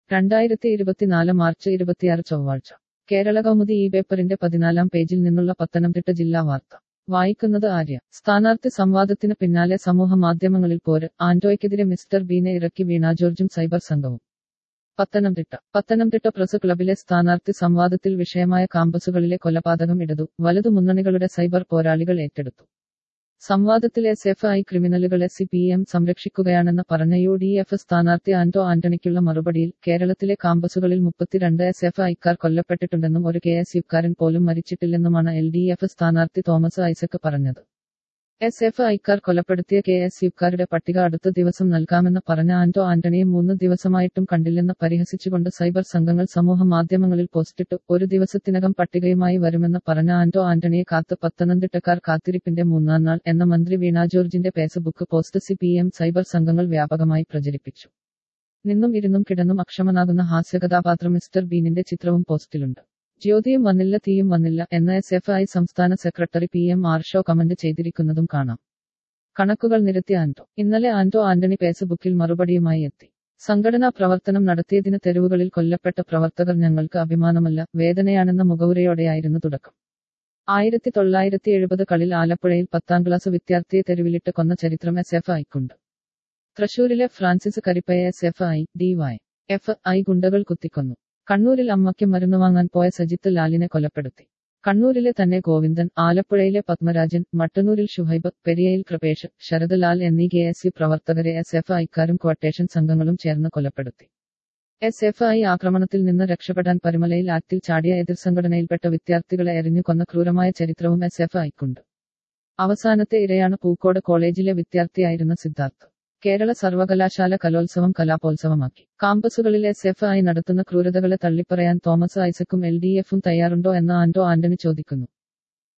രണ്ടായിരത്തി ഇരുപത്തിനാല് മാർച്ച് ഇരുപത്തിയാറ് ചൊവ്വാഴ്ച കേരള കൗമുദി ഈ പേപ്പറിന്റെ പതിനാലാം പേജിൽ നിന്നുള്ള പത്തനംതിട്ട ജില്ലാ വാർത്ത വായിക്കുന്നത് ആര്യ സ്ഥാനാർത്ഥി സംവാദത്തിന് പിന്നാലെ സമൂഹ മാധ്യമങ്ങളിൽ പോര് ആന്റോയ്ക്കെതിരെ മിസ്റ്റർ ബീനെ ഇറക്കി വീണ ജോർജും സൈബർ സംഘവും പത്തനംതിട്ട പത്തനംതിട്ട പ്രസ് ക്ലബിലെ സ്ഥാനാർത്ഥി സംവാദത്തിൽ വിഷയമായ കാമ്പസുകളിലെ കൊലപാതകം ഇടതു വലതു മുന്നണികളുടെ സൈബർ പോരാളികൾ ഏറ്റെടുത്തു സംവാദത്തിൽ എസ് എഫ് ഐ ക്രിമിനലുകളെ സി പി എം സംരക്ഷിക്കുകയാണെന്ന് പറഞ്ഞ യു ഡി എഫ് സ്ഥാനാർത്ഥി ആന്റോ ആന്റണിക്കുള്ള മറുപടിയിൽ കേരളത്തിലെ കാമ്പസുകളിൽ മുപ്പത്തിരണ്ട് എസ് എഫ് ഐക്കാർ കൊല്ലപ്പെട്ടിട്ടുണ്ടെന്നും ഒരു കെ എസ് യുക്കാരൻ പോലും മരിച്ചിട്ടില്ലെന്നുമാണ് എൽ ഡി എഫ് സ്ഥാനാർത്ഥി തോമസ് ഐസക് പറഞ്ഞത് എസ് എഫ് ഐക്കാർ കൊലപ്പെടുത്തിയ കെ എസ് യുക്കാരുടെ പട്ടിക അടുത്ത ദിവസം നൽകാമെന്ന് പറഞ്ഞ ആന്റോ ആന്റണിയെ മൂന്ന് ദിവസമായിട്ടും കണ്ടില്ലെന്ന് പരിഹസിച്ചുകൊണ്ട് സൈബർ സംഘങ്ങൾ സമൂഹ മാധ്യമങ്ങളിൽ പോസ്റ്റിട്ടു ഒരു ദിവസത്തിനകം പട്ടികയുമായി വരുമെന്ന് പറഞ്ഞ ആന്റോ ആന്റണിയെ കാത്ത് പത്തനംതിട്ടക്കാർ കാത്തിരിപ്പിന്റെ മൂന്നാം നാൾ എന്ന മന്ത്രി വീണ ജോർജിന്റെ Facebook post C P M cyber സംഘങ്ങൾ വ്യാപകമായി പ്രചരിപ്പിച്ചു നിന്നും ഇരുന്നും കിടന്നും അക്ഷമനാകുന്ന ഹാസ്യകഥാപാത്രം മിസ്റ്റർ ബീനിന്റെ ചിത്രവും പോസ്റ്റിലുണ്ട് ജ്യോതിയും വന്നില്ല തീയും വന്നില്ല എന്ന എസ് എഫ് ഐ സംസ്ഥാന secretary P M Arsho comment ചെയ്തിരിക്കുന്നതും കാണാം കണക്കുകൾ നിരത്തി ആന്റോ ഇന്നലെ ആന്റോ ആന്റണി ഫേസ്ബുക്കിൽ മറുപടിയുമായി എത്തി സംഘടനാ പ്രവർത്തനം നടത്തിയതിന് തെരുവുകളിൽ കൊല്ലപ്പെട്ട പ്രവർത്തകർ ഞങ്ങൾക്ക് അഭിമാനമല്ല വേദനയാണെന്ന മുഖവുരയോടെയായിരുന്നു തുടക്കം ആയിരത്തി തൊള്ളായിരത്തി എഴുപതുകളിൽ ആലപ്പുഴയിൽ പത്താം ക്ലാസ് വിദ്യാർത്ഥിയെ തെരുവിലിട്ട് കൊന്ന ചരിത്രം എസ് എഫ് ഐക്കുണ്ട് തൃശൂരിലെ ഫ്രാൻസിസ് കരിപ്പയെ S F I D Y F I ഗുണ്ടകൾ കുത്തിക്കൊന്നു കണ്ണൂരിൽ അമ്മയ്ക്ക് മരുന്ന് വാങ്ങാൻ പോയ സജിത്ത് ലാലിനെ കൊലപ്പെടുത്തി കണ്ണൂരിലെ തന്നെ ഗോവിന്ദൻ ആലപ്പുഴയിലെ പത്മരാജൻ മട്ടന്നൂരിൽ ഷുഹൈബ് പെരിയയിൽ കൃപേഷ് ശരദലാൽ എന്നീ കെ എസ് യു പ്രവർത്തകരെ എസ് എഫ് ഐക്കാരും ക്വട്ടേഷൻ സംഘങ്ങളും ചേർന്ന് കൊലപ്പെടുത്തി എസ് എഫ് ഐ ആക്രമണത്തിൽ നിന്ന് രക്ഷപ്പെടാൻ പരിമലയിൽ ആറ്റിൽ ചാടിയ എതിർ സംഘടനയിൽപ്പെട്ട വിദ്യാർത്ഥികളെ എറിഞ്ഞു കൊന്ന ക്രൂരമായ ചരിത്രവും എസ് എഫ് ഐക്കുണ്ട് അവസാനത്തെ ഇരയാണ് പൂക്കോട് കോളേജിലെ വിദ്യാർത്ഥിയായിരുന്ന സിദ്ധാർത്ഥ് കേരള സർവകലാശാല കലോത്സവം കലാപോത്സവമാക്കി കാമ്പസുകളിൽ എസ് എഫ് ഐ നടത്തുന്ന ക്രൂരതകളെ തള്ളിപ്പറയാൻ തോമസ് ഐസക്കും എൽ ഡി എഫും തയ്യാറുണ്ടോ എന്ന് ആന്റോ ആന്റണി ചോദിക്കുന്നു